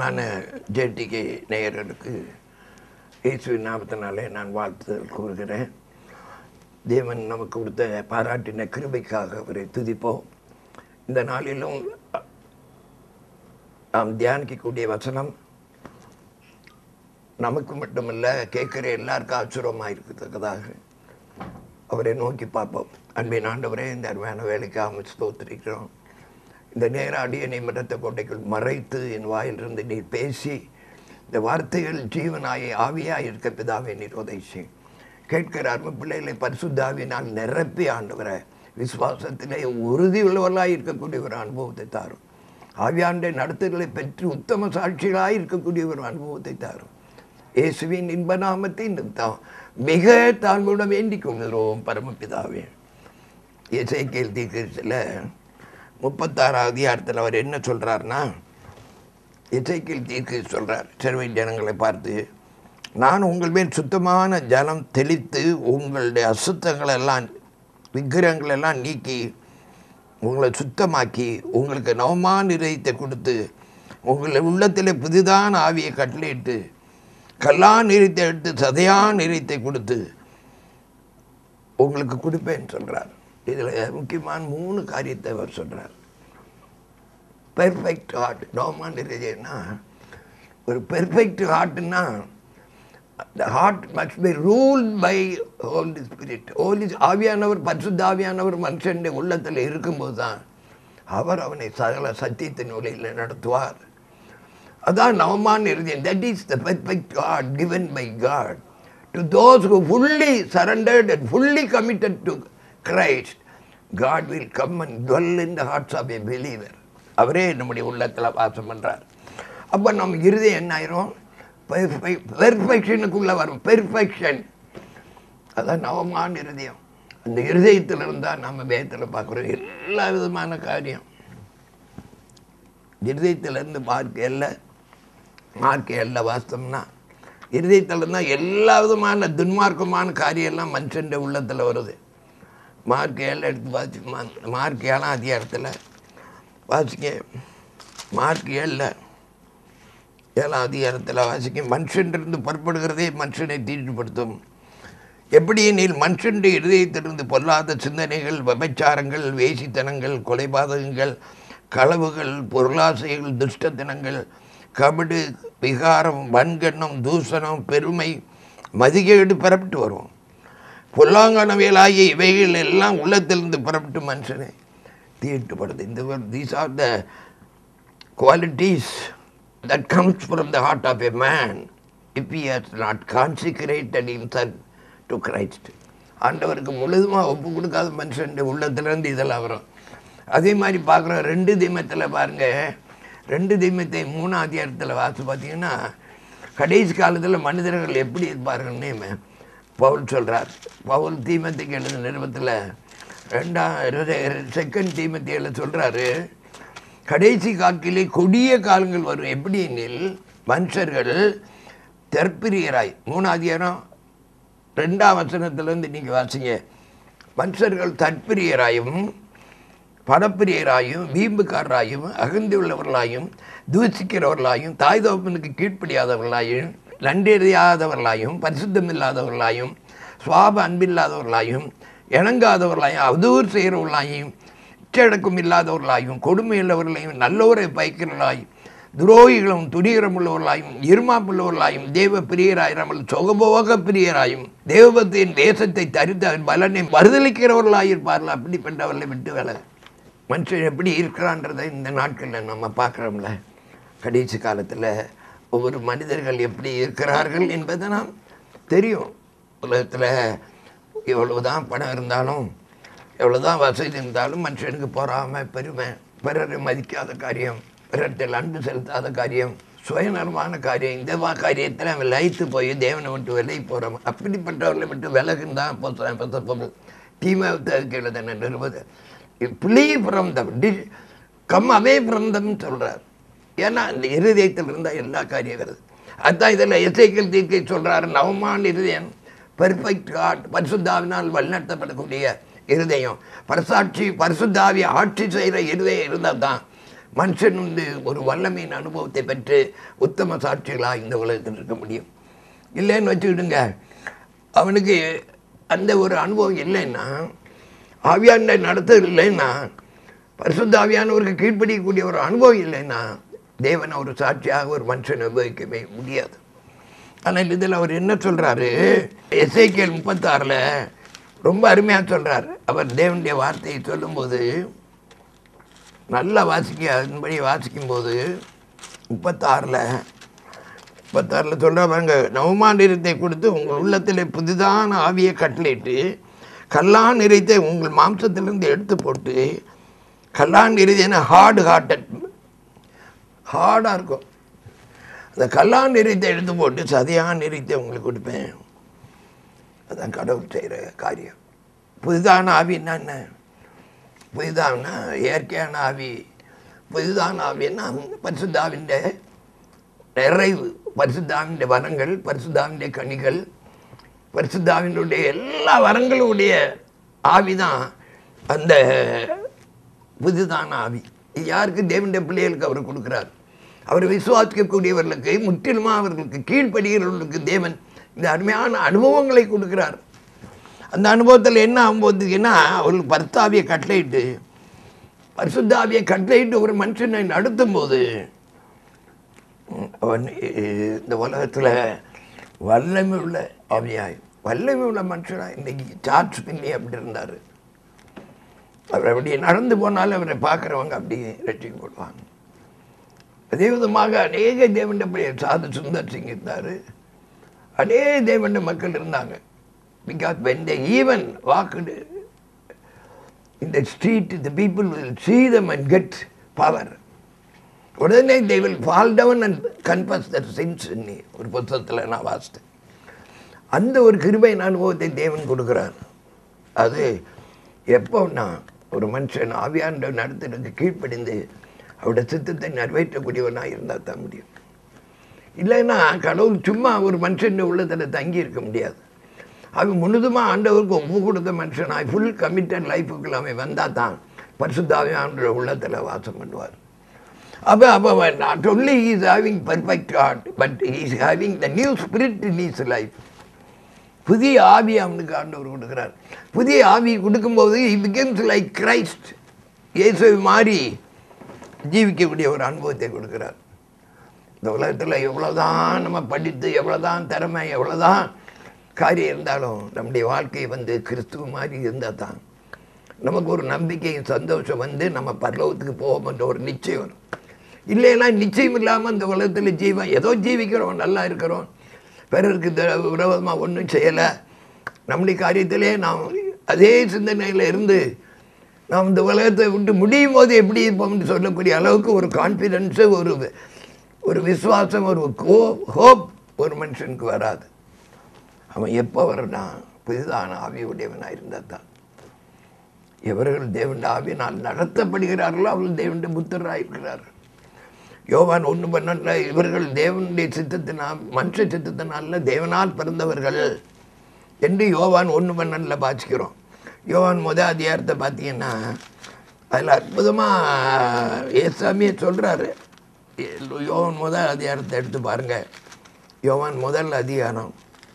அன்பான ஜேடிகே நேயர்களுக்கு இயேசுவின் நாமத்தினாலே நான் வாழ்த்துதல் கூறுகிறேன் தேவன் நமக்கு கொடுத்த பாராட்டின கிருபைக்காக அவரை துதிப்போம் இந்த நாளிலும் நாம் தியானிக்கக்கூடிய வசனம் நமக்கு மட்டுமல்ல கேட்குற எல்லாருக்கும் ஆச்சரியமாக இருக்கத்தக்கதாக அவரை நோக்கி பார்ப்போம் அன்பின் ஆண்டவரே இந்த அருமையான வேலைக்காக ஸ்தோத்திரிக்கிறோம் இந்த நேர அடியனை மரத்த கோட்டைக்குள் மறைத்து என் வாயிலிருந்து நீ பேசி இந்த வார்த்தைகள் ஜீவனாய் ஆவியாய் இருக்க பிதாவை நீர் உதவி செய். கேட்கிற அருமை பிள்ளைகளை பரிசுத்தாவினால் நிரப்பி ஆண்டவரை விசுவாசத்திலே உறுதி உள்ளவர்களாய் இருக்கக்கூடிய ஒரு அனுபவத்தை தாரும் ஆவியாண்டை நடத்துதலை பெற்று உத்தம சாட்சிகளாய் இருக்கக்கூடிய ஒரு அனுபவத்தை தாரும் இயேசுவின் இன்ப நாமத்தை நிறுத்தம் மிக தாழ்வுடன் வேண்டிக் கொள்கிறோம் பரமபிதாவே இசைக்கேல் தீர்க்கத்தில் முப்பத்தாறாவது அதிகாரத்தில் அவர் என்ன சொல்கிறாருன்னா இசைக்கேல் தீர்க்க சொல்கிறார் சிறுவை ஜனங்களை பார்த்து நான் உங்கள் மேல் சுத்தமான ஜலம் தெளித்து உங்களுடைய அசுத்தங்களை எல்லாம் விக்கிரகங்களை எல்லாம் நீக்கி உங்களை சுத்தமாக்கி உங்களுக்கு நவமான இதயத்தை கொடுத்து உங்களை உள்ளத்தில் புதிதான ஆவியை கட்டளையிட்டு கல்லான் நிறத்தை எடுத்து சதையான் நிறத்தை கொடுத்து உங்களுக்கு கொடுப்பேன்னு சொல்கிறார் இதில் முக்கியமான மூணு காரியத்தை அவர் சொல்கிறார் பெர்ஃபெக்ட் ஹார்ட் நோமான் நிறையன்னா ஒரு பெர்ஃபெக்ட் ஹார்ட்னா the heart must be ruled by Holy Spirit. Holy ஆவியானவர் பரிசுத்த ஆவியானவர் மனுஷனுடைய உள்ளத்தில் இருக்கும்போது தான் அவர் அவனை சகல சத்தியத்தின் உலையில் நடத்துவார் அதான் நவமான இருதயம் that is the perfect God given by God to those who fully surrendered and fully committed to Christ God will come and dwell in the hearts of a believer அவரே நம்முடைய உள்ளத்தில் வாசம் பண்ணுறார் அப்போ நம்ம இருதயம் என்ன ஆயிரும் பெர்ஃபெக்ஷனுக்குள்ளே வரும் பெர்ஃபெக்ஷன் அதான் நவமான இருதயம் அந்த இருதயத்தில் இருந்தால் நம்ம வேதத்தில் பார்க்குறோம் எல்லா விதமான காரியம் இருதயத்திலேருந்து மார்க் எல்லை மார்க் எல்லை வாஸ்தம்னா இருதயத்தில் இருந்தால் எல்லா விதமான துன்மார்க்கமான காரியம்லாம் மனுஷன் உள்ளத்தில் வருது மார்க் ஏழு எடுத்து வாசிக்க மார்க் ஏழாம் அதிகாரத்தில் வாசிக்க மார்க் ஏழில் ஏழாம் அதிகாரத்தில் வாசிக்க மனுஷன்றிருந்து புறப்படுகிறதே மனுஷனை தீட்டுப்படுத்தும் எப்படி நீர் மனுஷனுடைய இருதயத்திலிருந்து பொல்லாத சிந்தனைகள் விபச்சாரங்கள் வேசித்தனங்கள் கொலைபாதகங்கள் களவுகள் பொருளாசைகள் துஷ்டத்தனங்கள் கபடு விகாரம் வன்கண்ணம் தூசணம் பெருமை மதிகேடு புறப்பட்டு வரும் பொல்லாங்கனவியலாகிய இவைகள் எல்லாம் உள்ளத்திலிருந்து புறப்பட்டு மனுஷனை தீட்டுப்படுது இந்த these are the qualities that comes from the heart of a man if he has not consecrated himself to Christ. ஆண்டவருக்கு முழுதுமாக ஒப்பு கொடுக்காத மனுஷன் உள்ளத்துலேருந்து இதெல்லாம் வரும் அதே மாதிரி பார்க்குறோம் ரெண்டு தீமத்தில் பாருங்கள் ரெண்டு தீமத்தை மூணாம் அதிகாரத்தில் வாசி பார்த்தீங்கன்னா கடைசி காலத்தில் மனிதர்கள் எப்படி இருப்பார்கள்னு பவுல் சொல்கிறார் பவுல் தீமத்துக்கு எழுத நிறுவத்தில் ரெண்டாம் செகண்ட் தீமத்தியில் சொல்கிறாரு கடைசி காலத்திலே கொடிய காலங்கள் வரும் எப்படி எனில் மனுஷர்கள் தற்பிரியராய் மூணாதிகாரம் ரெண்டாம் வசனத்திலேருந்து நீங்கள் வாசிங்க மனுஷர்கள் தற்பிரியராயும் படப்பிரியராயும் வீம்புக்காரராயும் அகந்தி உள்ளவர்களாயும் தூசிக்கிறவர்களாயும் தாய் தோப்பனுக்கு கீழ்ப்படியாதவர்களாயும் நன்றறியாதவர்களாயும் பரிசுத்தம் இல்லாதவர்களாயும் சுவாப அன்பில்லாதவர்களாயும் இணங்காதவர்களாயும் அவதூறு செய்கிறவர்களாயும் இச்சடக்கம் இல்லாதவர்களாயும் கொடுமையுள்ளவர்களையும் நல்லோரை பயக்கிறவர்களாயும் துரோகிகளும் துணிகரம் உள்ளவர்களாயும் இருமாப்புள்ளவர்களாயும் தேவ பிரியராயிராமல் சுகபோக பிரியராயும் தேவபத்தியின் தேசத்தை தரித்து அவன் பலனை மறுதளிக்கிறவர்களாயிருப்பார்கள் அப்படிப்பட்டவர்களை விட்டு வேலை மனுஷன் எப்படி இருக்கிறான்றதை இந்த நாட்களில் நம்ம பார்க்குறோம்ல கடைசி காலத்தில் ஒவ்வொரு மனிதர்கள் எப்படி இருக்கிறார்கள் என்பதை நாம் தெரியும் உலகத்தில் எவ்வளவுதான் பணம் இருந்தாலும் எவ்வளோதான் வசதி இருந்தாலும் மனுஷனுக்கு பொறாமல் பெருமை பிறரை மதிக்காத காரியம் பிறத்தில் அன்பு செலுத்தாத காரியம் சுயநலமான காரியம் இந்த மா காரியத்தில் அவன் லயித்து போய் தேவனை விட்டு விலகி போகிறோம் அப்படிப்பட்டவர்களை விட்டு விலகுன்னு தான் பொருள் தீமாவுக்கு எழுதின நிறுவது பிளீ ஃப்ரம் தம் டி கம் அவே ஃப்ரம் தம் சொல்கிறார் ஏன்னா அந்த இருதயத்தில் இருந்தால் எல்லா காரியம் வருது அதுதான் இதில் இசைக்கல் தீர்க்கை சொல்கிறாரு நவமான இருதயம் பெர்ஃபெக்ட் காட் பரிசுத்தாவினால் வழிநடத்தப்படக்கூடிய இருதயம் பரசாட்சி பரிசுத்தாவி ஆட்சி செய்கிற இருதயம் இருந்தால் தான் மனுஷன் வந்து ஒரு வல்லமையின் அனுபவத்தை பெற்று உத்தம சாட்சிகளாக இந்த உலகத்தில் இருக்க முடியும் இல்லைன்னு வச்சுக்கிடுங்க அவனுக்கு அந்த ஒரு அனுபவம் இல்லைன்னா ஆவியான நடத்தல் இல்லைன்னா பரிசுத்த ஆவியானவருக்கு கீழ்ப்படியக்கூடிய ஒரு அனுபவம் இல்லைன்னா தேவன் ஒரு சாட்சியாக ஒரு மனுஷனை உபயோகிக்கவே முடியாது ஆனால் இதில் அவர் என்ன சொல்கிறாரு எஸ்ஐகேல் முப்பத்தாறில் ரொம்ப அருமையாக சொல்கிறார் அவர் தேவனுடைய வார்த்தையை சொல்லும்போது நல்லா வாசிக்க அதன்படி வாசிக்கும்போது முப்பத்தாறில் முப்பத்தாறில் சொல்கிற பாருங்க நவமாண்டிரத்தை கொடுத்து உங்கள் உள்ளத்தில் புதிதான ஆவியை கட்டளையிட்டு கல்லான் நிறைத்தை உங்கள் மாம்சத்திலிருந்து எடுத்து போட்டு கல்லான் நிறைதேன ஹார்டு ஹார்ட்டட் ஹார்டாக இருக்கும் அந்த கல்லான் நிறைத்தை எடுத்து போட்டு சதையான் நிறைத்தை உங்களுக்கு கொடுப்பேன் அதான் கடவுள் செய்கிற காரியம் புதிதான ஆவின்னா என்ன புதிதான்னா இயற்கையான ஆவி புதிதான ஆவின்னா பரிசுத்தாவின் நிறைவு பரிசுத்தாவின் வரங்கள் பரிசுத்தாவின் கனிகள் பரிசுத்தாவினுடைய எல்லா வரங்களுடைய ஆவி தான் அந்த புதிதான ஆவி இது யாருக்கு தேவனுடைய பிள்ளைகளுக்கு அவர் கொடுக்குறார் அவர் விசுவாசிக்கக்கூடியவர்களுக்கு முற்றிலுமாக அவர்களுக்கு கீழ்ப்படுகிறவர்களுக்கு தேவன் இந்த அருமையான அனுபவங்களை கொடுக்கிறார் அந்த அனுபவத்தில் என்ன ஆகும்போதுன்னா அவர்களுக்கு பரிசுத்தாவியை கட்டளையிட்டு பரிசுத்தாவியை கட்டளையிட்டு ஒரு மனுஷனை நடத்தும் போது அவன் இந்த உலகத்தில் வல்லமை உள்ள ஆவியாய் வல்லமை உள்ள மனுஷனாக இன்னைக்கு சார்ஜ் பின்னி அப்படி இருந்தார் அவர் அப்படி நடந்து போனாலும் அவரை பார்க்குறவங்க அப்படி ரசிக்கப்படுவாங்க அதே விதமாக அநேக தேவண்ட பிள்ளையர் சாது சுந்தர் சிங் இருந்தார் அநேக தேவண்ட மக்கள் இருந்தாங்க because when the even walked இந்த street the people will see them and get power உடனே they will fall down and confess that sins நீ ஒரு புத்தகத்தில் நான் வாசித்தேன் அந்த ஒரு கிருபையின் அனுபவத்தை தேவன் கொடுக்குறார் அது எப்போன்னா ஒரு மனுஷன் ஆவியாண்ட நடத்துறதுக்கு கீழ்ப்படிந்து அவருடைய சித்தத்தை நிறைவேற்றக்கூடியவனாக இருந்தால் தான் முடியும் இல்லைன்னா கடவுள் சும்மா ஒரு மனுஷன் உள்ளத்தில் தங்கி இருக்க முடியாது அவன் முழுதுமாக ஆண்டவருக்கு ஒப்பு கொடுத்த மனுஷனாய் ஃபுல் கமிட்டட் லைஃபுக்குள்ள அவன் வந்தால் தான் பரிசுத்தாவியான உள்ளத்தில் வாசம் பண்ணுவார் அப்போ அப்போ not only is having perfect heart but is having the new spirit in his life புதிய ஆவி அவனுக்கு ஆண்டவர் கொடுக்குறார் புதிய ஆவி கொடுக்கும்போது இ பிகம்ஸ் லைக் கிரைஸ்ட் இயேசுவை மாறி ஜீவிக்கக்கூடிய ஒரு அனுபவத்தை கொடுக்குறார் இந்த உலகத்தில் எவ்வளோதான் நம்ம படித்து எவ்வளோதான் திறமை எவ்வளோதான் காரியம் இருந்தாலும் நம்முடைய வாழ்க்கை வந்து கிறிஸ்துவ மாதிரி இருந்தால் தான் நமக்கு ஒரு நம்பிக்கையும் சந்தோஷம் வந்து நம்ம பரலோகத்துக்கு போவோம்ன்ற ஒரு நிச்சயம் வரும் இல்லைன்னா நிச்சயம் இல்லாமல் இந்த உலகத்தில் ஜீவன் ஏதோ ஜீவிக்கிறோம் நல்லா இருக்கிறோம் பிறருக்கு விரோதமாக ஒன்றும் செய்யலை நம்முடைய காரியத்திலே நாம் அதே சிந்தனையில் இருந்து நாம் இந்த உலகத்தை விட்டு முடியும் போது எப்படி இருப்போம்னு சொல்லக்கூடிய அளவுக்கு ஒரு கான்ஃபிடென்ஸு ஒரு ஒரு விசுவாசம் ஒரு கோ ஹோப் ஒரு மனுஷனுக்கு வராது அவன் எப்போ வரனா புதிதான ஆவியுடையவனாக இருந்தால் தான் எவர்கள் தேவண்ட ஆவியினால் நடத்தப்படுகிறார்களோ அவர்கள் தேவண்ட புத்தராக இருக்கிறார்கள் யோவான் ஒன்று பண்ணல இவர்கள் தேவனுடைய சித்தத்தினால் மனுஷ சித்தத்தினால தேவனால் பிறந்தவர்கள் என்று யோவான் ஒன்று பண்ணல பாதிக்கிறோம் யோவான் முத அதிகாரத்தை பார்த்தீங்கன்னா அதில் அற்புதமாக ஏசாமியே சொல்கிறாரு யோவான் முதல் அதிகாரத்தை எடுத்து பாருங்கள் யோவான் முதல் அதிகாரம்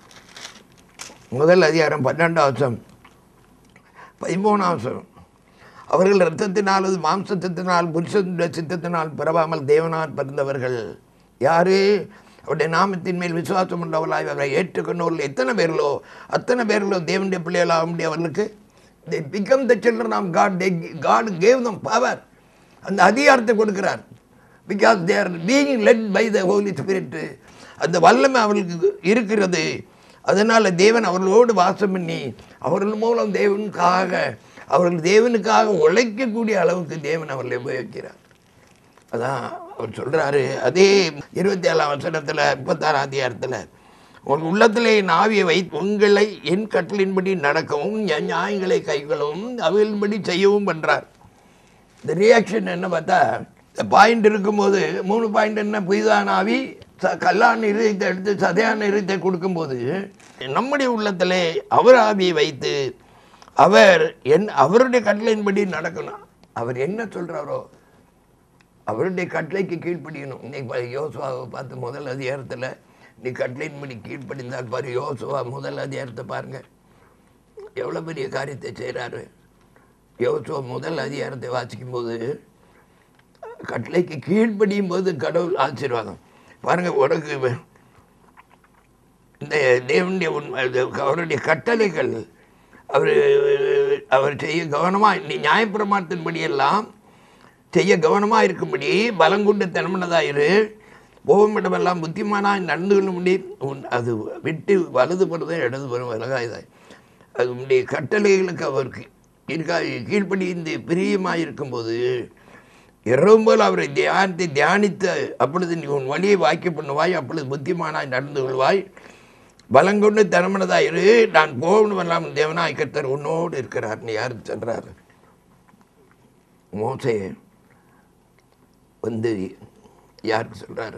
முதல் அதிகாரம் பன்னெண்டாம் வருஷம் பதிமூணாம் வருஷம் அவர்கள் இரத்தத்தினாலும் மாம்சத்தினால் புருஷனுடைய சித்தத்தினால் பிறவாமல் தேவனால் பிறந்தவர்கள் யாரு அவருடைய நாமத்தின் மேல் விசுவாசம் உள்ளவர்களாய் அவரை ஏற்றுக்கொண்டவர்கள் எத்தனை பேர்களோ அத்தனை பேர்களோ தேவனுடைய பிள்ளைகளாக முடியவர்களுக்கு they become the children of God they God gave them power அந்த அதிகாரத்தை கொடுக்கிறார் because they are being led by the Holy Spirit அந்த வல்லமை அவர்களுக்கு இருக்கிறது அதனால் தேவன் அவர்களோடு வாசம் பண்ணி அவர்கள் மூலம் தேவனுக்காக அவர்கள் தேவனுக்காக உழைக்கக்கூடிய அளவுக்கு தேவன் அவர்களை உபயோகிக்கிறார் அதான் அவர் சொல்கிறாரு அதே இருபத்தி ஏழாம் வசனத்தில் முப்பத்தாறாம் அதிகாரத்தில் உங்கள் உள்ளத்திலே என் ஆவியை வைத்து உங்களை என் கட்டளின்படி நடக்கவும் என் நியாயங்களை கைகளும் அவைகளின்படி செய்யவும் பண்ணுறார் இந்த ரியாக்ஷன் என்ன பார்த்தா இந்த பாயிண்ட் இருக்கும்போது மூணு பாயிண்ட் என்ன புதிதான ஆவி ச கல்லான இருதயத்தை எடுத்து சதையான இருதயத்தை கொடுக்கும்போது நம்முடைய உள்ளத்திலே அவர் ஆவியை வைத்து அவர் என் அவருடைய கட்டளையின்படி நடக்கணும் அவர் என்ன சொல்கிறாரோ அவருடைய கட்டளைக்கு கீழ்ப்படியணும் இன்னைக்கு பாரு, யோசுவாவை பார்த்து முதல் அதிகாரத்தில் நீ கட்டளையின்படி கீழ்ப்படிந்தால் பாரு யோசுவா முதல் அதிகாரத்தை பாருங்க எவ்வளோ பெரிய காரியத்தை செய்கிறாரு யோசுவா முதல் அதிகாரத்தை வாசிக்கும்போது கட்டளைக்கு கீழ்ப்படியும் போது கடவுள் ஆசீர்வாதம் பாருங்க உனக்கு வே- இந்த தேவனுடைய உண்மை இது அவருடைய கட்டளைகள் அவர் அவர் செய்ய கவனமாக நீ நியாயப்பிரமாணத்தின்படியெல்லாம் செய்ய கவனமாக இருக்கும்படி பலங்குண்டு தினமனதாயிரு போகும் இடமெல்லாம் புத்திமானாய் நடந்து கொள்ளும்படி உன் அது விட்டு வலது படுதே இடது படும் விலகாயதாய் அது உன்னுடைய கட்டளைகளுக்கு அவருக்கு இருக்கா கீழ்ப்படிந்து பிரியமாக இருக்கும்போது இரவும் போல் அவரை தியானித்து தியானித்து அப்பொழுது நீ உன் வழியை வாக்கி பண்ணுவாய் அப்பொழுது புத்திமானாய் நடந்து கொள்வாய் பலங்கொண்டு திறமனதாயிரு நான் போகணுமெல்லாம் தேவனாய் கர்த்தர் உன்னோடு இருக்கிறார் நீ யாருக்கு சொல்கிறார் மோசே வந்து யாருக்கு சொல்கிறாரு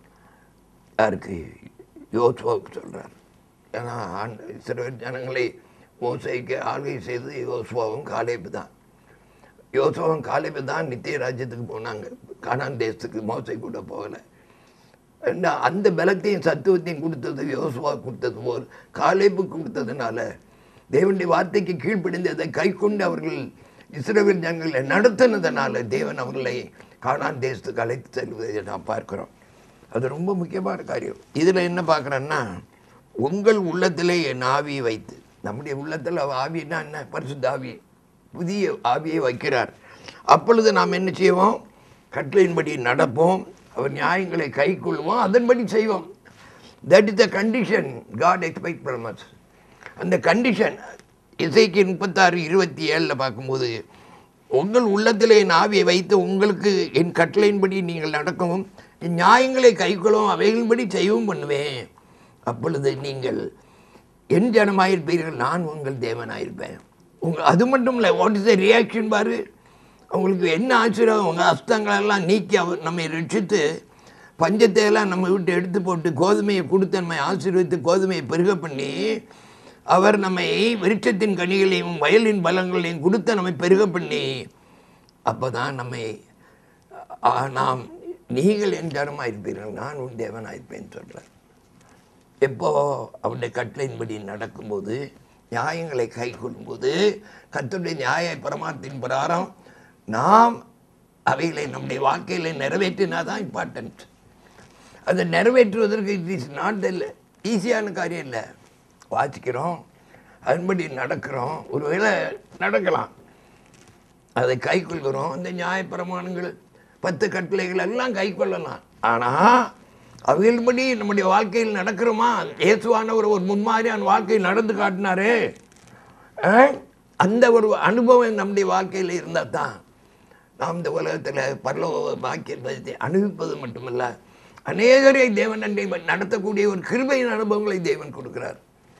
யாருக்கு யோசுவாவுக்கு சொல்கிறார் ஏன்னா ஆண் இஸ்ரவேல் ஜனங்களை மோசைக்கு ஆளுகை செய்தது யோசுவாவும் காலேபு தான் யோசுவாவும் காலேபு தான் நித்திய ராஜ்யத்துக்கு போனாங்க கானான் தேசத்துக்கு மோசை கூட போகலை என்ன அந்த பலத்தையும் சத்துவத்தையும் கொடுத்தது யோசுவா கொடுத்தது போல் காலேபு கொடுத்ததுனால தேவனுடைய வார்த்தைக்கு கீழ்ப்படிந்து அதை கை கொண்டு அவர்கள் இஸ்ரவேல் ஜனங்களை நடத்தினதுனால தேவன் அவர்களை கானான் தேசத்துக்கு அழைத்து செல்வதை நாம் பார்க்கிறோம் அது ரொம்ப முக்கியமான காரியம் இதில் என்ன பார்க்குறேன்னா உங்கள் உள்ளத்திலே என் ஆவியை வைத்து நம்முடைய உள்ளத்தில் ஆவினா என்ன பரிசுத்த ஆவி புதிய ஆவியை வைக்கிறார் அப்பொழுது நாம் என்ன செய்வோம் கட்டளையின்படி நடப்போம் அவர் நியாயங்களை கை கொள்வோம் அதன்படி செய்வோம் that is the condition God expect from us அந்த கண்டிஷன் இசைக்கு முப்பத்தாறு இருபத்தி ஏழில் பார்க்கும்போது உங்கள் உள்ளத்திலே என் ஆவியை வைத்து உங்களுக்கு என் கட்டளையின்படி நீங்கள் நடக்கவும் என் நியாயங்களை கைக்கொள்ளவும் அவைகளின்படி செய்யவும் பண்ணுவேன் அப்பொழுது நீங்கள் என் ஜனமாயிருப்பீர்கள் நான் உங்கள் தேவனாயிருப்பேன் உங்கள் அது மட்டும் இல்லை வாட் இஸ் த ரியாக்ஷன் பாரு அவங்களுக்கு என்ன ஆச்சரியம் உங்கள் அஸ்தங்களெல்லாம் நீக்கி அவர் நம்மை ரட்சித்து பஞ்சத்தை எல்லாம் நம்ம விட்டு எடுத்து போட்டு கோதுமையை கொடுத்து நம்மை ஆசீர்வதித்து கோதுமையை பெருக பண்ணி அவர் நம்மை விருட்சத்தின் கனிகளையும் வயலின் பலங்களையும் கொடுத்து நம்மை பெருக பண்ணி அப்போ தான் நம்மை ஆ, நாம் நீங்கள் என் ஜனமாக இருப்பீர்கள் நான் உன் தேவனாக இருப்பேன் சொல்கிறார் எப்போ அவருடைய கட்டளையின்படி நடக்கும்போது நியாயங்களை கை கொள்ளும்போது கர்த்தருடைய நியாய பிரமாணத்தின் பிரகாரம் நாம் அவைகளை நம்முடைய வாழ்க்கையில் நிறைவேற்றினா தான் இம்பார்ட்டன்ட் அதை நிறைவேற்றுவதற்கு இட் இஸ் நாட் இல்லை ஈஸியான காரியம் இல்லை வாசிக்கிறோம் அதன்படி நடக்கிறோம் ஒருவேளை நடக்கலாம் அதை கை கொள்கிறோம் இந்த நியாயப்பிரமாணங்கள் பத்து கட்டளைகள் எல்லாம் கை கொள்ளலாம் ஆனால் அவைகளின்படி நம்முடைய வாழ்க்கையில் நடக்கிறோமா இயேசுவானவர் ஒரு முன்மாதிரியான வாழ்க்கையில் நடந்து காட்டினாரே ஆ? அந்த ஒரு அனுபவம் நம்முடைய வாழ்க்கையில் இருந்தால் தான் நாம் இந்த உலகத்தில் பரலோக பாக்கியத்தை அனுபவிப்பது மட்டுமல்ல அநேகரை தேவன் அன்றை நடத்தக்கூடிய ஒரு கிருபையின் அனுபவங்களை தேவன் கொடுக்கிறார்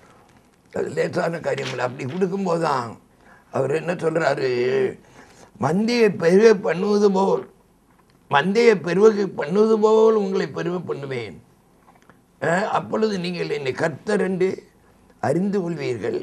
அது லேசான காரியம் இல்லை அப்படி கொடுக்கும்போது தான் அவர் என்ன சொல்கிறாரு மந்தியை பெருக பண்ணுவது போல் மந்தையை பெருக பண்ணுவது போல் உங்களை பெருக பண்ணுவேன் அஹ், அப்பொழுது நீங்கள் என்னை கர்த்தர் என்று அறிந்து கொள்வீர்கள்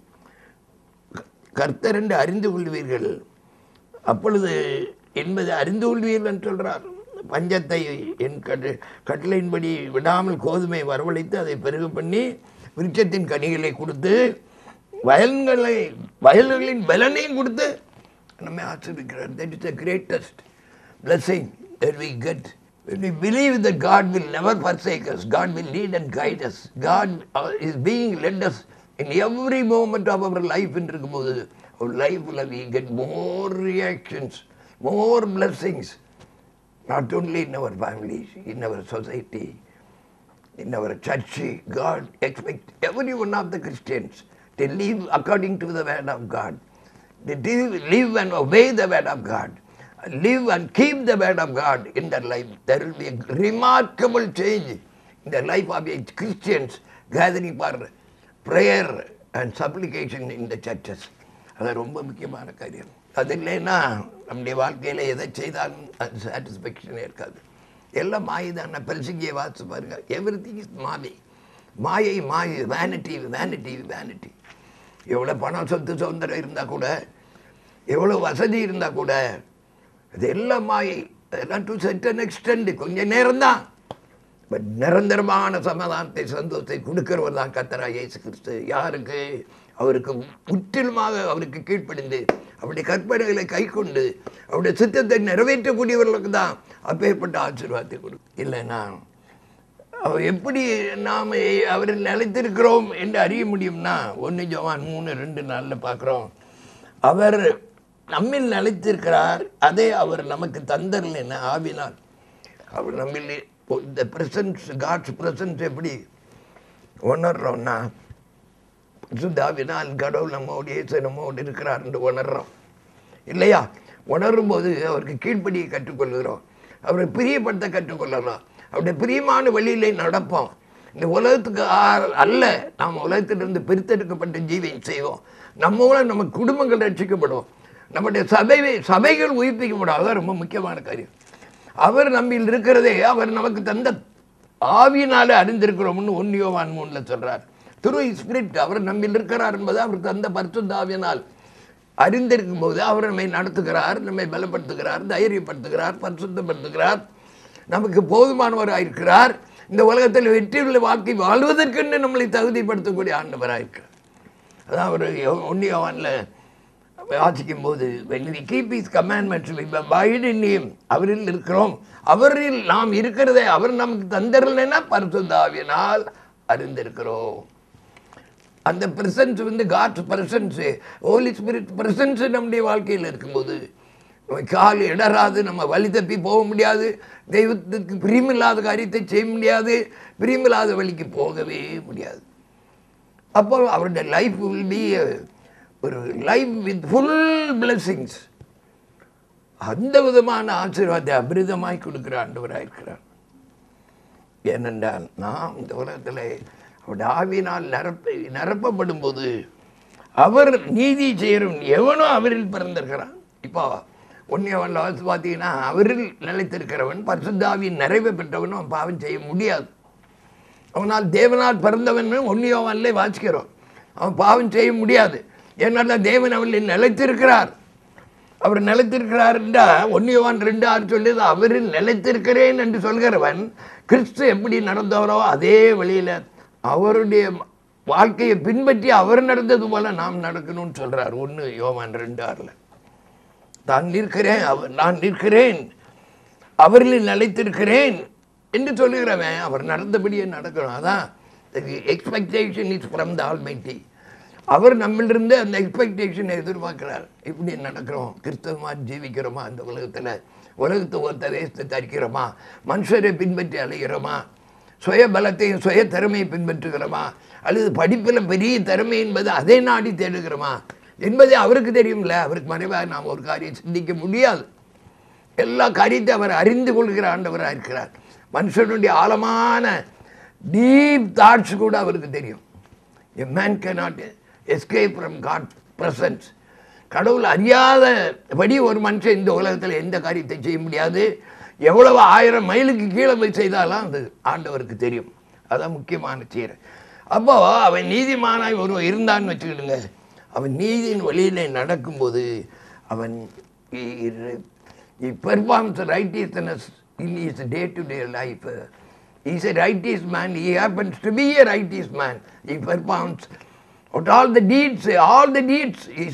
கர்த்தர் என்று அறிந்து கொள்வீர்கள் அப்பொழுது என்பதை அறிந்து கொள்வீர்கள் என்று சொல்கிறார் பஞ்சத்தை என் கட்டு கட்டளையின்படி விடாமல் கோதுமை வரவழைத்து அதை பெருக பண்ணி விருட்சத்தின் கனிகளை கொடுத்து வயல்களை வயல்களின் பலனையும் கொடுத்து நம்மை ஆசிரிக்கிறார் that is the greatest blessing that we get when we believe that God will never forsake us, God will lead and guide us, God uh, is being led us in every moment of our life in இருக்கும்போது our life will we get more reactions, more blessings, not only in our families, in our society, in our church, God expects every one of the Christians to live according to the word of God. They live, live and obey the word of God. Live and keep the word of God in their life. There will be a remarkable change in the life of a Christians gathering for prayer and supplication in the churches. அது ரொம்ப முக்கியமான காரியம் அது இல்லைன்னா நம்முடைய வாழ்க்கையில் எதை செய்தாலும் அது சாட்டிஸ்ஃபேக்ஷனே இருக்காது எல்லாம் மாயை தான் நான் பெல்சிங்கியை வாசிச்சு பாருங்க எவ்ரி திங் இஸ் மாயை மாயை மாயை வேனிட்டி வேனிட்டி வேனிட்டி எவ்வளோ பணம் சொத்து சுதந்திரம் இருந்தால் கூட எவ்வளோ வசதி இருந்தால் கூட இது எல்லாம் மாயை அதெல்லாம் டு செட்டன் எக்ஸ்டெண்ட் கொஞ்ச நேரம்தான் பட் நிரந்தரமான சமாதானத்தை சந்தோஷத்தை கொடுக்கிறவர் தான் கத்தரா இயேசு கிறிஸ்து யாருக்கு அவருக்கு முற்றிலுமாக அவருக்கு கீழ்ப்படிந்து அவருடைய கற்பனைகளை கை கொண்டு அவருடைய சித்தத்தை நிறைவேற்றக்கூடியவர்களுக்கு தான் அப்பேற்பட்ட ஆசீர்வாதத்தை கொடுக்கும் இல்லைன்னா அவர் எப்படி நாம் அவரில் நிலைத்திருக்கிறோம் என்று அறிய முடியும்னா ஒன்று ஜவான் மூணு ரெண்டு நாளில் பார்க்குறோம் அவர் நம்மில் நிலைத்திருக்கிறார் அதே அவர் நமக்கு தந்தரலைன்னு ஆவினால் அவர் நம்மில் இந்த பிரசன்ஸ் காட்ஸ் பிரசன்ஸ் எப்படி உணர்றோம்னா சுத்தாவினால் கடவுள் நம்மோடு இயேசு நம்மோடு இருக்கிறார் என்று உணர்றோம் இல்லையா உணரும் போது அவருக்கு கீழ்ப்படியை கற்றுக்கொள்கிறோம் அவரை பிரியப்படுத்த கற்றுக்கொள்ளலாம் அவருடைய பிரியமான வழியிலே நடப்போம் இந்த உலகத்துக்கு ஆ- அல்ல நாம் உலகத்திலிருந்து பிரித்தெடுக்கப்பட்ட ஜீவை செய்வோம் நம்ம மூலம் நம்ம குடும்பங்கள் ரட்சிக்கப்படும் நம்முடைய சபை சபைகள் உயிர்ப்பிக்கப்படும் அதான் ரொம்ப முக்கியமான காரியம் அவர் நம்மில் இருக்கிறதே அவர் நமக்கு தந்த ஆவியினாலே அறிந்திருக்கிறோம்னு ஒன்னியோவான் மூணில் சொல்றார் திரு ஸ்பிரிட் அவர் நம்மில் இருக்கிறார் என்பது அவர் தந்த பரிசுத்த ஆவியினால் அறிந்திருக்கும் போது அவர் நம்மை நடத்துகிறார் நம்மை பலப்படுத்துகிறார் தைரியப்படுத்துகிறார் பரிசுத்தப்படுத்துகிறார் நமக்கு போதுமானவராக இருக்கிறார் இந்த உலகத்தில் வெற்றியுள்ள வாழ்க்கை வாழ்வதற்கென்று நம்மளை தகுதிப்படுத்தக்கூடிய ஆண்டவராக இருக்கிறார் அதான் அவர் ஒன்னியவானில் வாசிக்கும் போது keep his commandments abide in him அவரில் இருக்கிறோம் அவரில் நாம் இருக்கிறதே அவர் நமக்கு தந்தரலைன்னா பரிசுத்தாவினால் அறிந்திருக்கிறோம் அந்த பிரசன்ஸ் வந்து God presence Holy Spirit presence நம்முடைய வாழ்க்கையில் இருக்கும்போது நம்ம கால் இடராது நம்ம வழி தப்பி போக முடியாது தெய்வத்துக்கு பிரியமில்லாத காரியத்தை செய்ய முடியாது பிரியமில்லாத வழிக்கு போகவே முடியாது அப்போ அவருடைய லைஃப் வில் பி ஒரு லைஃப் வித் ஃபுல் blessings அந்த விதமான ஆசீர்வாதத்தை அபிரிதமாய் கொடுக்கிற ஆண்டவராக இருக்கிறார் ஏனென்றால் நாம் இந்த உலகத்தில் அவருடைய ஆவியினால் நிரப்ப நிரப்பப்படும் போது அவர் நீதி செய்கிறவன் எவனோ அவரில் பிறந்திருக்கிறான் இப்போ ஒன்றியவன் வாசி பார்த்தீங்கன்னா அவரில் நிலைத்திருக்கிறவன் பரிசுத்தாவின் நிறைவு பெற்றவனும் அவன் பாவம் செய்ய முடியாது அவனால் தேவனால் பிறந்தவன் ஒன்னியோவான்லே வாசிக்கிறோம் அவன் பாவம் செய்ய முடியாது ஏன்னா தேவன் அவனில் நிலைத்திருக்கிறார் அவர் நிலைத்திருக்கிறார் என்றால் ஒன்னியவான் ரெண்டு ஆறு சொல்லியது அவரில் நிலைத்திருக்கிறேன் என்று சொல்கிறவன் கிறிஸ்து எப்படி நடந்தவரோ அதே வழியில் அவருடைய வாழ்க்கையை பின்பற்றி அவர் நடந்தது போல நாம் நடக்கணும்னு சொல்றார் ஒன்று யோவான் ரெண்டு ஆறில் தான் நிற்கிறேன் அவர் நான் நிற்கிறேன் அவரில் நிலைத்திருக்கிறேன் என்று சொல்லுகிறவன் அவர் நடந்தபடியே நடக்கணும் அதான் expectation is from the almighty அவர் நம்மளிருந்து அந்த எக்ஸ்பெக்டேஷனை எதிர்பார்க்கிறார் இப்படி நடக்கிறோம் கிறிஸ்தவமாக ஜீவிக்கிறோமா அந்த உலகத்தில் உலகத்தை ஒருத்த வேஸ்தை தரிக்கிறோமா மனுஷரை பின்பற்றி அலைகிறோமா சுய பலத்தையும் சுய திறமையை பின்பற்றுகிறோமா அல்லது படிப்பில் பெரிய திறமை என்பது அதை நாடி தேடுகிறோமா என்பது அவருக்கு தெரியும்ல அவருக்கு மறைவாக நாம் ஒரு காரியம் சிந்திக்க முடியாது எல்லா காரியத்தை அவர் அறிந்து கொள்கிற ஆண்டவராக இருக்கிறார் மனுஷனுடைய ஆழமான டீப் தாட்ஸ் கூட அவருக்கு தெரியும் a man cannot escape from God presence கடவுள் அறியாதபடி ஒரு மனுஷன் இந்த உலகத்தில் எந்த காரியத்தை செய்ய முடியாது எவ்வளவு ஆயிரம் மைலுக்கு கீழே போய் செய்தாலும் அது ஆண்டவருக்கு தெரியும் அதான் முக்கியமான சீரை அப்போ அவன் நீதிமானாய் ஒருவன் இருந்தான்னு வச்சுக்கிடுங்க அவன் நீதியின் வழியிலே நடக்கும்போது அவன் performs righteousness in his day to day life is a righteous man he happens to be a righteous man he performs out all the deeds all the deeds is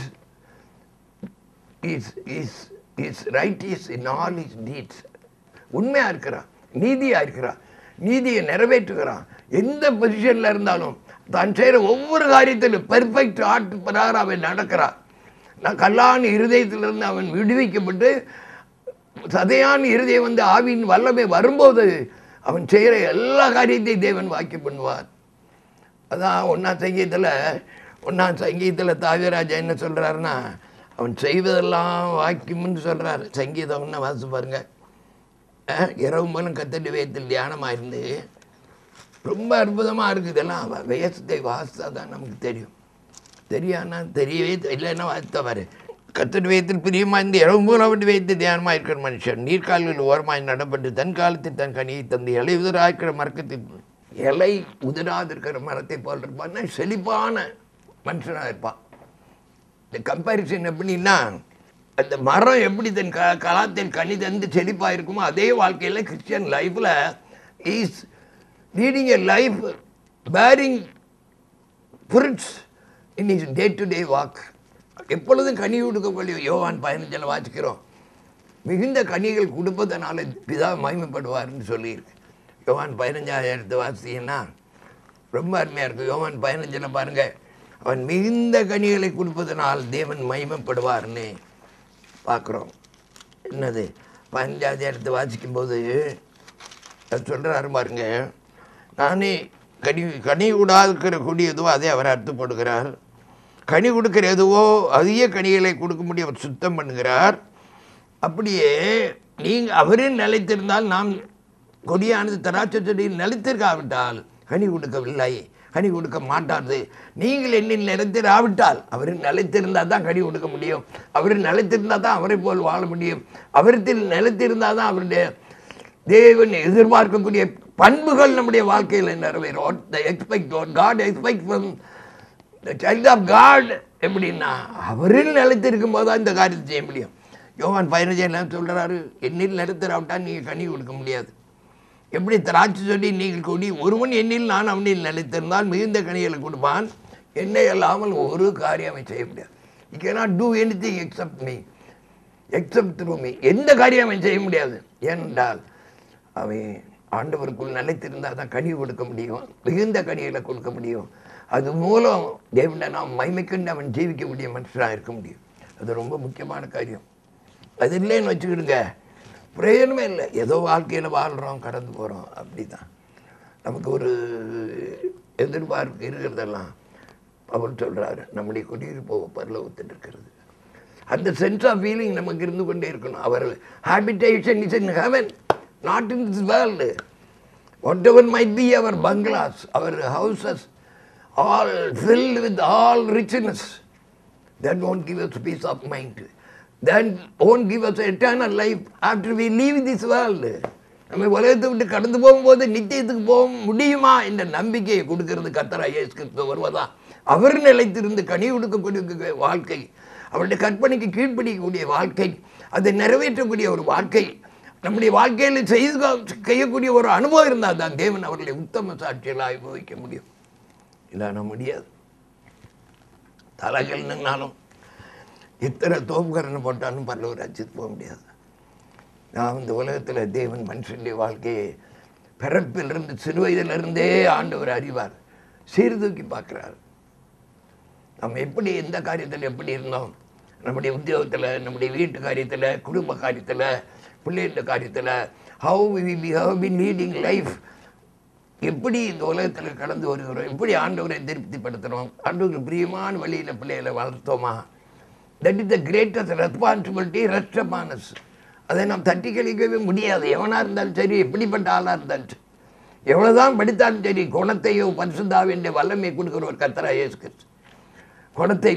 is is is righteous in all his deeds உண்மையா இருக்கிறான் நீதியா இருக்கிறான் நீதியை நிறைவேற்றுகிறான் எந்த பொசிஷன்ல இருந்தாலும் தான் செய்கிற ஒவ்வொரு காரியத்திலும் பெர்ஃபெக்ட் ஆர்ட் பிரகாரம் அவன் நடக்கிறான் நான் கல்லான இருதயத்திலிருந்து அவன் விடுவிக்கப்பட்டு சதையான இருதயம் வந்து ஆவியின் வல்லமை வரும்போது அவன் செய்கிற எல்லா காரியத்தையும் தேவன் வாக்கி பண்ணுவார் அதான் ஒன்றா சங்கீதத்தில் ஒன்றா சங்கீதத்தில் தாவிராஜா என்ன சொல்கிறாருன்னா அவன் செய்வதெல்லாம் வாக்கியம்னு சொல்கிறார் சங்கீதம் ஒன்று வாசி பாருங்க அஹ், இரவு மூலம் கத்தடி வேயத்தில் தியானமாக இருந்து ரொம்ப அற்புதமாக இருக்குது இதெல்லாம் அவன் வேசத்தை வாசித்தா தான் நமக்கு தெரியும் தெரியானா தெரியவே தெ- இல்லைன்னா வாசித்தா பாரு கத்தடி வேயத்தில் பிரியமாக இருந்து இரவு மூலம் விட்டு வைத்து தியானமாக இருக்கிற மனுஷன் நீர்க்கால்களில் ஓரமாய் நடப்பட்டு தன் காலத்தில் தன் கனியை தந்து இலை உதிராய்க்கிற மரக்கத்தில் இலை உதிராதிருக்கிற மரத்தை போல் இருப்பான்னா செழிப்பான மனுஷனாக இருப்பான் இந்த கம்பேரிசன் எப்படின்னா அந்த மரம் எப்படி தன் க கலாத்தில் கனி தந்து செழிப்பாக இருக்குமோ அதே வாழ்க்கையில் கிறிஸ்டியன் லைஃப்பில் is leading a life bearing fruits in his day to day walk எப்பொழுதும் கனி கொடுக்கக்கூடிய யோவான் பதினஞ்சில் வாசிக்கிறோம் மிகுந்த கனிகள் கொடுப்பதனால பிதா மகிமைப்படுவார்னு சொல்லியிருக்கு யோவான் பதினஞ்சாயிரத்து வாசித்தீங்கன்னா ரொம்ப அருமையாக இருக்குது யோவான் பதினஞ்சில் பாருங்கள் அவன் மிகுந்த கனிகளை கொடுப்பதனால் தேவன் மகிமைப்படுவார்னு பார்க்குறோம் என்னது பதினஞ்சாயிரத்து வாசிக்கும்போது அவர் சொல்கிறாரு பாருங்க நானே கனி கனி கூடாதுக்கிற கொடி எதுவோ அதை அவர் அர்த்தப்படுகிறார் கனி கொடுக்கிற எதுவோ அதிக கனிகளை கொடுக்க முடிய அவர் சுத்தம் பண்ணுகிறார் அப்படியே நீங்கள் அவரில் நிலைத்திருந்தால் நாம் கொடியானது திராட்சை செடியில் நிலைத்திருக்காவிட்டால் கனி கொடுக்கவில்லை கனி கொடுக்க மாட்டாது நீங்கள் என்னில் நிலைத்திராவிட்டால் அவரில் நிலைத்திருந்தால் தான் கனி கொடுக்க முடியும் அவரில் நிலைத்திருந்தால் தான் அவரை போல் வாழ முடியும் அவரிடத்தில் நிலைத்திருந்தால் தான் அவருடைய தேவன் எதிர்பார்க்கக்கூடிய பண்புகள் நம்முடைய வாழ்க்கையில் நிறைவேறும் expect God expect from child of God எப்படின்னா அவரில் நிலைத்திருக்கும் போது தான் இந்த காரியத்தை செய்ய முடியும் யோவான் பதினஞ்சு என்ன சொல்கிறாரு என்னில் நிறுத்தராவிட்டால் நீங்கள் கனி கொடுக்க முடியாது எப்படி திராட்சை சொல்லி நீங்கள் கொடி ஒருவன் எண்ணில் நான் அவனில் நிலைத்திருந்தால் மிகுந்த கனிகளை கொடுப்பான் என்னை அல்லாமல் ஒரு காரியம் அவன் செய்ய முடியாது you cannot do anything except me except through me எந்த காரியம் அவன் செய்ய முடியாது ஏனென்றால் அவன் ஆண்டவருக்குள் நிலைத்திருந்தால் தான் கனி கொடுக்க முடியும் மிகுந்த கனிகளை கொடுக்க முடியும் அது மூலம் தேவனை நாம் மைமைக்கண்டு அவன் ஜீவிக்க முடியும் மனுஷனாக இருக்க முடியும் அது ரொம்ப முக்கியமான காரியம் அது இல்லைன்னு வச்சுக்கிடுங்க பிரயோஜனமே இல்லை ஏதோ வாழ்க்கையில் வாழ்கிறோம் கடந்து போகிறோம் அப்படி தான் நமக்கு ஒரு எதிர்பார்ப்பு இருக்கிறதெல்லாம் அவர் சொல்கிறாரு நம்முடைய குடியிருப்போ பரலோகத்தில் இருக்கிறது அந்த சென்ஸ் ஆஃப் ஃபீலிங் நமக்கு இருந்து கொண்டே இருக்கணும் அவர் habitation is in heaven not in this world whatever might be அவர் பங்களாஸ் அவர் houses all filled with all richness that won't give us peace of mind. That won't give us eternal life after we leave this world. நம்ம உலகத்தை விட்டு கடந்து போகும்போது நித்தியத்துக்கு போக முடியுமா என்ற நம்பிக்கையை கொடுக்கிறது கத்தரா இயேசு கிறிஸ்து வருவதா அவர் நிலைத்திருந்து கனி கொடுக்கக்கூடிய வாழ்க்கை அவருடைய கற்பனைக்கு கீழ்ப்படிக்கக்கூடிய வாழ்க்கை அதை நிறைவேற்றக்கூடிய ஒரு வாழ்க்கை நம்முடைய வாழ்க்கையில் செய்து செய்யக்கூடிய ஒரு அனுபவம் இருந்தால் தான் தேவன் அவர்களை உத்தம சாட்சியலாக அனுபவிக்க முடியும் இல்லான முடியாது தலைகள் நின்னாலும் இத்தனை தோப்புக்கரணை போட்டாலும் பல்லவர் அச்சித்து போக முடியாது நான் இந்த உலகத்தில் தேவன் மனுஷனுடைய வாழ்க்கையை பிறப்பிலிருந்து சிறு வயதிலிருந்தே ஆண்டவர் அறிவார் சீர்தூக்கி பார்க்குறார் நம்ம எப்படி எந்த காரியத்தில் எப்படி இருந்தோம் நம்முடைய உத்தியோகத்தில் நம்முடைய வீட்டு காரியத்தில் குடும்ப காரியத்தில் பிள்ளைகள காரியத்தில் how we have been leading life எப்படி இந்த உலகத்தில் கடந்து வருகிறோம் எப்படி ஆண்டவரை திருப்திப்படுத்துகிறோம் ஆண்டவருக்கு பிரியமான வழியில் பிள்ளைகளை வளர்த்தோமா that is the greatest responsibility rest upon us அதை நாம் தட்டி கழிக்கவே முடியாது எவனாக இருந்தாலும் சரி எப்படிப்பட்ட ஆளாக இருந்தாலும் சரி எவ்வளோதான் படித்தாலும் சரி குணத்தையோ பரிசுத்தாவின் வல்லமை கொடுக்குற ஒரு கத்தரா இயேசு கிறிஸ்து குணத்தை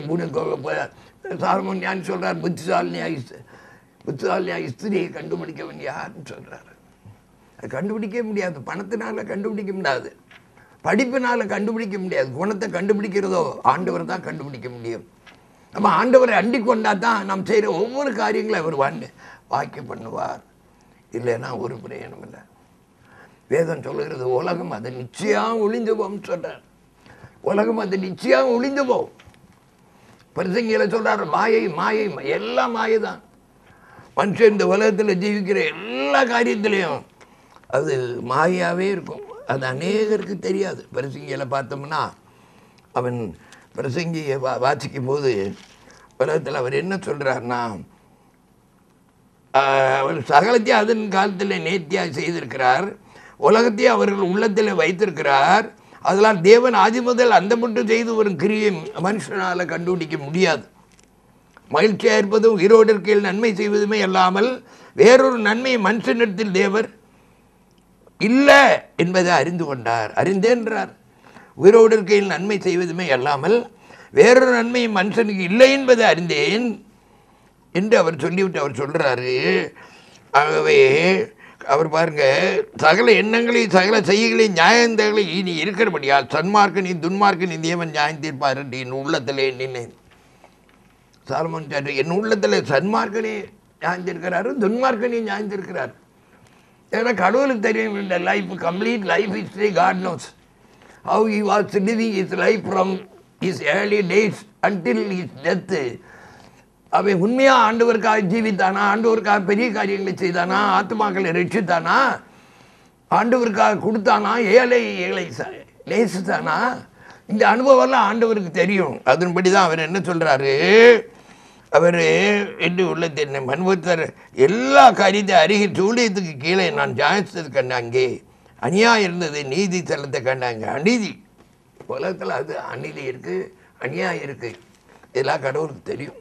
சாலமன் ஞான் சொல்கிறார் புத்திசாலினியா புத்திசாலினியா ஸ்திரியை கண்டுபிடிக்கவன் யாருன்னு சொல்கிறாரு அது கண்டுபிடிக்க முடியாது பணத்தினால கண்டுபிடிக்க முடியாது படிப்பினால கண்டுபிடிக்க முடியாது குணத்தை கண்டுபிடிக்கிறதோ ஆண்டவர் தான் கண்டுபிடிக்க முடியும் நம்ம ஆண்டவரை அண்டி கொண்டா தான் நாம் செய்கிற ஒவ்வொரு காரியங்களும் அவர் வாண்டு வாக்கிய பண்ணுவார் இல்லைன்னா ஒரு பிரயோஜனம் இல்லை வேதம் சொல்லுகிறது உலகம் அது நிச்சயம் ஒளிந்து போகும் சொல்கிறார் உலகம் அது நிச்சயம் ஒளிந்து போகும் பரிசங்கியில் சொல்கிறார் மாயை மாயை எல்லாம் மாயை தான் மனுஷன் இந்த உலகத்தில் ஜீவிக்கிற எல்லா காரியத்திலையும் அது மாயாவே இருக்கும் அது அநேகருக்கு தெரியாது பிரசங்கியில் பார்த்தோம்னா அவன் பிரசங்கியை வா வாசிக்கும் போது உலகத்தில் அவர் என்ன சொல்கிறார்னா அவர் சகலத்தையும் அதன் காலத்தில் நேர்த்தியாக செய்திருக்கிறார் உலகத்தையும் அவர்கள் உள்ளத்தில் வைத்திருக்கிறார் அதனால் தேவன் ஆதி முதல் அந்த மட்டும் செய்து வரும் கிரியை மனுஷனால் கண்டுபிடிக்க முடியாது மகிழ்ச்சியாக இருப்பதும் உயிரோடு இருக்கையில் நன்மை செய்வதுமே அல்லாமல் வேறொரு நன்மை மனுஷனிடத்தில் தேவர் இல்லை என்பதை அறிந்து கொண்டார் அறிந்தேன்றார் உயிரோடு இருக்கையில் நன்மை செய்வதுமே அல்லாமல் வேறொரு நன்மை மனுஷனுக்கு இல்லை என்பதை அறிந்தேன் என்று அவர் சொல்லிவிட்டு அவர் சொல்கிறாரு ஆகவே அவர் பாருங்க சகல எண்ணங்களையும் சகல செய்கைகளையும் நியாயந்தங்களை இனி இருக்கிறபடியால் சன்மார்க்க நீ துன்மார்க்க நீ தேவன் நியாயம் தீர்ப்பார் என்று என் உள்ளத்திலே எண்ணினேன் சாலமோன் சார் என் உள்ளத்தில் சன்மார்க்கனே ஞாய்ந்திருக்கிறாரு துன்மார்க்கனே ஞாய்ந்திருக்கிறார் ஏன்னா கடவுளுக்கு தெரியும் இந்த life complete life history God knows how he was living his life from his early days until his death அவன் உண்மையாக ஆண்டவருக்காக ஜீவித்தானா ஆண்டவருக்காக பெரிய காரியங்களை செய்தானா ஆத்மாக்களை ரட்சித்தானா ஆண்டவருக்காக கொடுத்தானா ஏழை ஏழை ச- நேசித்தானா இந்த அனுபவம்லாம் ஆண்டவருக்கு தெரியும் அதன்படி தான் அவர் என்ன சொல்கிறாரு அவர் என்று உள்ளத்தை என்னை மன்வத்தர் எல்லா காரியத்தை அருகே சூழியத்துக்கு கீழே நான் ஜாயிச்சது கண்டாங்கே அநியாயம் இருந்தது நீதி தளத்தை கண்டாங்க அநீதி உலகத்தில் அது அநீதி இருக்குது அநியாயம் இருக்குது இதெல்லாம் கடவுளுக்கு தெரியும்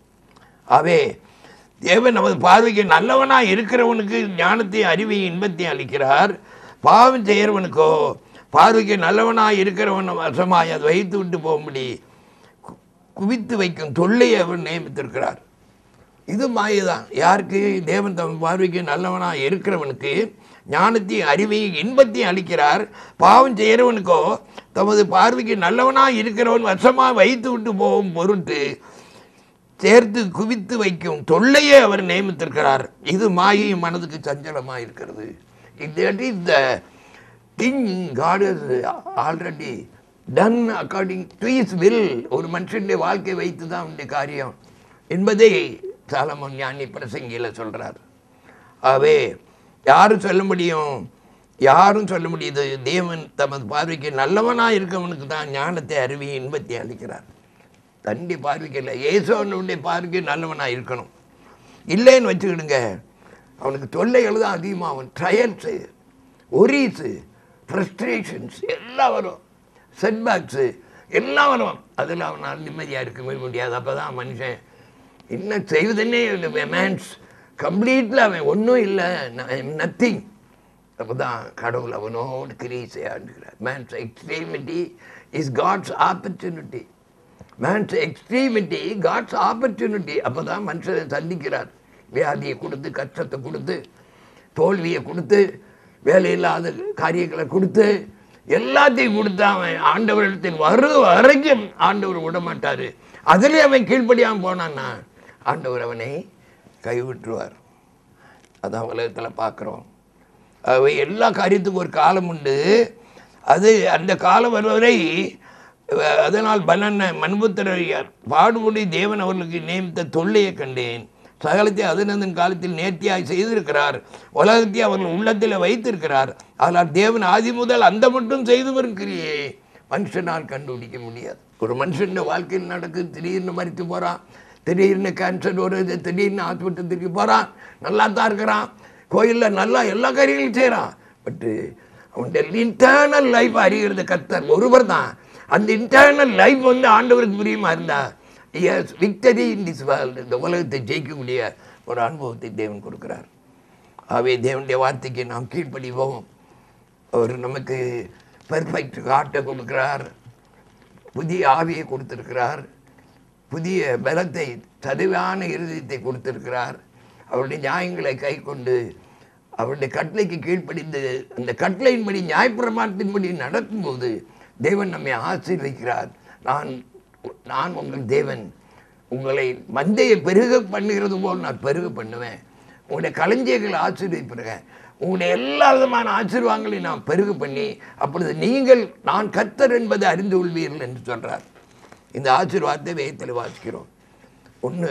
ஆவே தேவன் நமது பார்வைக்கு நல்லவனாக இருக்கிறவனுக்கு ஞானத்தையும் அறிவையும் இன்பத்தையும் அளிக்கிறார் பாவம் செய்கிறவனுக்கோ பார்வைக்கு நல்லவனாக இருக்கிறவன் வசமாய் அதை வைத்து விட்டு போகும்படி கு- குவித்து வைக்கும் தொல்லையை அவர் நியமித்திருக்கிறார் இது மாயதான் யாருக்கு தேவன் தம் பார்வைக்கு நல்லவனாக இருக்கிறவனுக்கு ஞானத்தையும் அறிவையும் இன்பத்தையும் அளிக்கிறார் பாவம் செய்கிறவனுக்கோ தமது பார்வைக்கு நல்லவனாக இருக்கிறவன் வசமாக வைத்து விட்டு போகும் பொருட்டு சேர்த்து குவித்து வைக்கும் தொல்லையே அவர் நியமித்திருக்கிறார் இது மாயை மனதுக்கு சஞ்சலமாக இருக்கிறது that is the thing God is already done according to his will ஒரு மனுஷனுடைய வாழ்க்கை வைத்து தான் அவனுடைய காரியம் என்பதை சாலமோன் ஞானி பிரசங்கியில் சொல்கிறார் ஆகவே யாரும் சொல்ல முடியும் யாரும் சொல்ல முடியுது தேவன் தமது பார்வைக்கு நல்லவனாக இருக்கவனுக்கு தான் ஞானத்தை அறிவியை இன்பத்தை அளிக்கிறார் தண்டி பார்வைக்கு இல்லை ஏசோனுடைய பார்வைக்கு நல்லவனாக இருக்கணும் இல்லைன்னு வச்சுக்கிடுங்க அவனுக்கு தொல்லைகள் தான் அதிகமாகும் ட்ரையல்ஸு ஒரீஸு ஃப்ரஸ்ட்ரேஷன்ஸ் எல்லாம் வரும் செட்பேக்ஸு எல்லாம் வரும் அதில் அவனால் நிம்மதியாக இருக்கவே முடியாது அப்போ தான் மனுஷன் என்ன செய்வதுன்னே மேன்ஸ் கம்ப்ளீட்டில் அவன் ஒன்றும் இல்லை நத்திங் அப்போ தான் கடவுள் அவனோடு கிரியை செய்யாண்டுகிறார் man's extremity is God's opportunity man's extremity God's opportunity அப்போ தான் மனுஷனை சந்திக்கிறார் வியாதியை கொடுத்து கஷ்டத்தை கொடுத்து தோல்வியை கொடுத்து வேலையில்லாத காரியங்களை கொடுத்து எல்லாத்தையும் கொடுத்து அவன் ஆண்டவரிடத்தில் வரு வரைக்கும் ஆண்டவர் விட மாட்டார் அதிலே அவன் கீழ்ப்படியாமல் போனான்னா ஆண்டவர் அவனை கைவிட்டுருவார் அதான் உலகத்தில் பார்க்குறோம் ஆகவே எல்லா காரியத்துக்கும் ஒரு காலம் உண்டு அது அந்த காலம் வருவதை அஹ், அதனால் பலன மண்புத்திரர் பாடுபடி தேவன் அவர்களுக்கு நியமித்த தொல்லையை கண்டேன் சகலத்தை அதனதன் காலத்தில் நேர்த்தியாய் செய்திருக்கிறார் உலகத்தை அவர்கள் உள்ளத்தில் வைத்திருக்கிறார் ஆனால் தேவன் ஆதி முதல் அந்த மட்டும் செய்து வருகிறியே மனுஷனால் கண்டுபிடிக்க முடியாது ஒரு மனுஷன் வாழ்க்கையில் நடக்குது திடீர்னு மறித்து போகிறான் திடீர்னு கேன்சர் வருது திடீர்னு ஆஸ்பத்திரிக்கு போகிறான் நல்லா தான் இருக்கிறான் கோயிலில் நல்லா எல்லா காரியங்களும் செய்கிறான் பட்டு அவனுடைய இன்டர்னல் லைஃப் அறிகிறது கர்த்தர் ஒருவர் தான் அந்த இன்டர்னல் லைஃப் வந்து ஆண்டவருக்கு பிரியமா இருந்தா is victory in this world இந்த உலகத்தை ஜெயிக்கக்கூடிய ஒரு அனுபவத்தை தேவன் கொடுக்கிறார் ஆகவே தேவனுடைய வார்த்தைக்கு நாம் கீழ்ப்படிவோம் அவர் நமக்கு பெர்ஃபெக்ட் காட்டை கொடுக்கிறார் புதிய ஆவியை கொடுத்திருக்கிறார் புதிய பலத்தை சதுவான இருதயத்தை கொடுத்திருக்கிறார் அவருடைய நியாயங்களை கை கொண்டு அவருடைய கட்டளைக்கு கீழ்ப்படிந்து அந்த கட்டளையின்படி நியாயப்பிரமாணத்தின்படி நடக்கும்போது தேவன் நம்மை ஆசீர்வதிக்கிறார் நான் நான் உங்கள் தேவன் உங்களை மந்தையை பெருக பண்ணுகிறது போல் நான் பெருக பண்ணுவேன் உங்களுடைய களஞ்சியங்களை ஆசீர்வதிப்பிருக்கேன் உங்களுடைய எல்லா விதமான ஆசீர்வாதங்களையும் நான் பெருக பண்ணி அப்பொழுது நீங்கள் நான் கர்த்தர் என்பதை அறிந்து கொள்வீர்கள் என்று சொல்றார் இந்த ஆசீர்வாதத்தை வேகத்தில் வாசிக்கிறோம் ஒன்று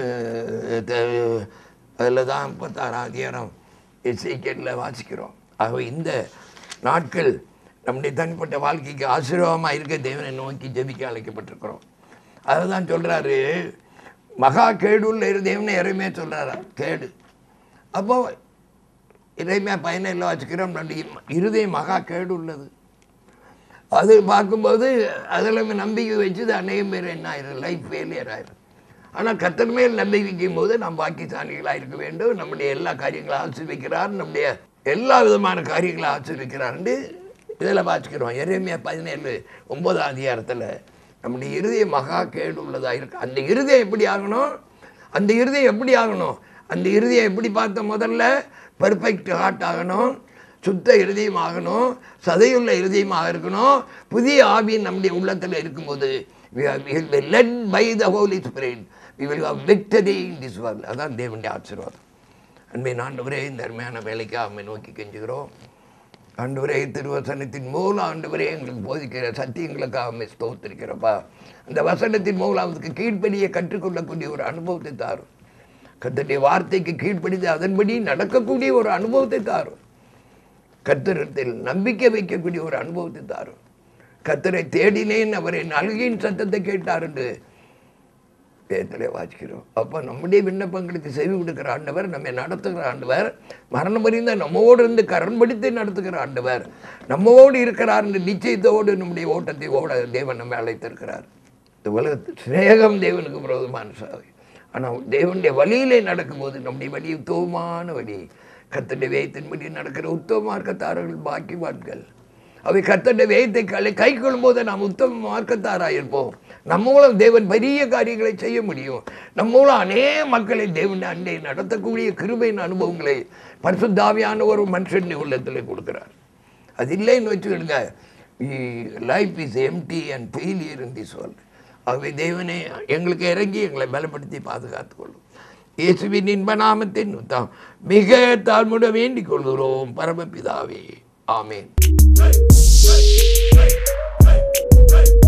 அதில் தான் முப்பத்தாறாம் அதிகாரம் இசைக்கேட்டில் வாசிக்கிறோம் ஆகவே இந்த நாட்கள் நம்முடைய தனிப்பட்ட வாழ்க்கைக்கு ஆசீர்வாதமாக இருக்க தேவனை நோக்கி ஜெபிக்க அழைக்கப்பட்டிருக்கிறோம் அதை தான் சொல்கிறாரு மகா கேடுள்ள இரு தேவனை இறைமையா சொல்கிறாரா கேடு அப்போ இறைமையா பயனில் வச்சுக்கிறோம் நம்முடைய இருதயம் மகா கேடு உள்ளது அது பார்க்கும்போது அதில் நம்பிக்கை வச்சு அநேகம் பேர் என்ன ஆயிரும் லைஃப் ஃபெயிலியர் ஆயிரும் ஆனால் கத்தர் மேல் நம்பிக்கை வைக்கும் போது நாம் பாக்கியசாலிகளாக இருக்க வேண்டும் நம்முடைய எல்லா காரியங்களும் ஆசீர்விக்கிறார் நம்முடைய எல்லா விதமான காரியங்களை ஆசீர்விக்கிறார்னு இதில் வாசிக்கிறோம் எரேமியா பதினேழு ஒன்பதாம் அதிகாரத்தில் நம்முடைய இருதயம் மகா கேடு உள்ளதாக இருக்கு அந்த இருதயம் எப்படி ஆகணும் அந்த இருதயம் எப்படி ஆகணும் அந்த இருதயம் எப்படி பார்த்த முதல்ல பெர்ஃபெக்ட் ஹார்ட் ஆகணும் சுத்த இருதயம் ஆகணும் சதையுள்ள இருதயமாக இருக்கணும் புதிய ஆவியின் நம்முடைய உள்ளத்தில் இருக்கும்போது we are- we will be led by the Holy Spirit. We will have victory in this world அதான் தேவனுடைய ஆசீர்வாதம் அன்பை ஆண்டவரே இந்த அருமையான வேலைக்கு அம்மை நோக்கி கெஞ்சுகிறோம் ஆண்டவரே திருவசனத்தின் மூலம் ஆண்டவரே எங்களுக்கு போதிக்கிற சத்தியங்களுக்காக அம்மை ஸ்தோத்திருக்கிறப்பா அந்த வசனத்தின் மூலம் அதுக்கு கீழ்ப்படியை கற்றுக்கொள்ளக்கூடிய ஒரு அனுபவத்தை தாரும் கத்தருடைய வார்த்தைக்கு கீழ்ப்படிந்து அதன்படி நடக்கக்கூடிய ஒரு அனுபவத்தை தாரும் கத்திரத்தில் நம்பிக்கை வைக்கக்கூடிய ஒரு அனுபவத்தை தாரும் கத்தரை தேடினேன் அவரை நல்கின் சத்தத்தை கேட்டார் என்று வேதத்திலே வாசிக்கிறோம் அப்போ நம்முடைய விண்ணப்பங்களுக்கு செவி கொடுக்கிற ஆண்டவர் நம்மை நடத்துகிற ஆண்டவர் மரணம் அறிந்த நம்மோடு இருந்து கரண்படித்து நடத்துகிற ஆண்டவர் நம்மோடு இருக்கிறார் என்று நிச்சயத்தோடு நம்முடைய ஓட்டத்தை ஓட தேவன் நம்மை அழைத்திருக்கிறார் இந்த உலகத்து சிநேகம் தேவனுக்கு விரோதமான சாவை ஆனால் தேவனுடைய வழியிலே நடக்கும்போது நம்முடைய வழி உத்தவமான வழி கத்தடைய வேயத்தின்படி நடக்கிற உத்தம மார்க்கத்தாரர்கள் பாக்கிவான்கள் அவை கத்தடைய வேயத்தை கலை கை கொள்ளும்போது நாம் உத்தம மார்க்கத்தாராக இருப்போம் நம்ம மூலம் தேவன் பெரிய காரியங்களை செய்ய முடியும் நம்ம மூலம் அநேக மக்களை தேவன் அண்டை நடத்தக்கூடிய கிருபையின் அனுபவங்களை பரிசுத்தாவியான ஒரு மனுஷன் உள்ளத்தில் கொடுக்கிறார் அது இல்லைன்னு வச்சுக்கிடுங்க life is empty and failure in this world ஆகவே தேவனே எங்களுக்கு இறங்கி எங்களை பலப்படுத்தி பாதுகாத்துக் கொள்ளும் இயேசுவின் இன்ப நாமத்தின் தாம் மிக தாழ்முட வேண்டிக் கொள்கிறோம் பரமபிதாவே ஆமேன் hey, hey, hey, hey.